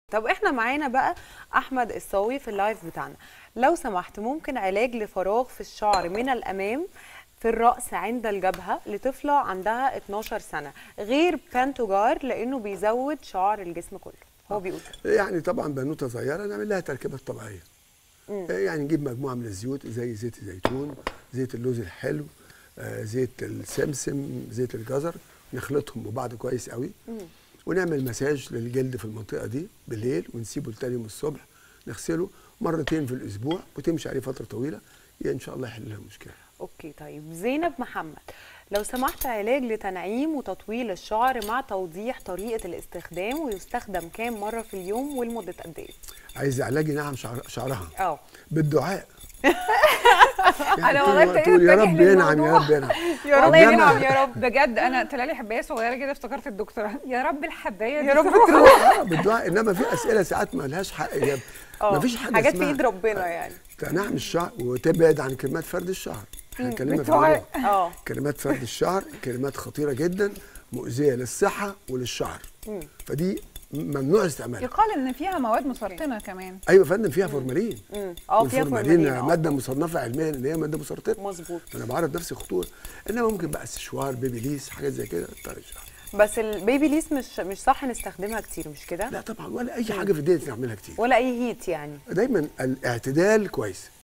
طب احنا معانا بقى احمد الصاوي في اللايف بتاعنا لو سمحت ممكن علاج لفراغ في الشعر من الامام في الرأس عند الجبهة لطفلة عندها 12 سنة غير بانتوجار لأنه بيزود شعر الجسم كله هو بيقول كده. يعني طبعا بنوته صغيره نعمل لها تركيبات طبيعيه يعني نجيب مجموعه من الزيوت زي زيت الزيتون زيت اللوز الحلو آه، زيت السمسم زيت الجزر نخلطهم ببعض كويس قوي ونعمل مساج للجلد في المنطقه دي بالليل ونسيبه لتاني يوم الصبح نغسله مرتين في الاسبوع وتمشي عليه فتره طويله يا ان شاء الله يحل لها المشكله اوكي طيب زينب محمد لو سمحت علاج لتنعيم وتطويل الشعر مع توضيح طريقة الاستخدام ويستخدم كام مرة في اليوم ولمدة قد ايه؟ عايز علاج ينعم شعر شعرها اه بالدعاء أنا طول والله الوقت ابتديت تقول يا أتجه رب ينعم يا للموضوع. رب ينعم يا رب إنما- ينعم يا رب بجد انا طلع لي حبايه صغيره كده افتكرت الدكتوره يا رب الحبايه دي يا رب تروح. تروح آه، بالدعاء انما في اسئله ساعات ما لهاش حق اجابه اه مفيش حاجه حاجات في اسمها ايد ربنا يعني تنعم الشعر وتبعد عن كلمات فرد الشعر احنا اتكلمنا في بالدعاء. الموضوع. اه كلمات فرد الشعر كلمات خطيره جدا مؤذيه للصحه وللشعر فدي ممنوع استعمالها يقال ان فيها مواد مسرطنه كمان ايوه يا فندم فيها فورمالين مم. اه فيها فورمالين اه. ماده مصنفه علميا ان هي ماده مسرطنه مظبوط فانا بعرض نفسي خطوره انما ممكن بقى سشوار بيبي ليس حاجات زي كده طري الشعر بس البيبي ليس مش مش صح نستخدمها كتير مش كده؟ لا طبعا ولا اي حاجه في الدنيا نعملها كتير ولا اي هيت يعني دايما الاعتدال كويس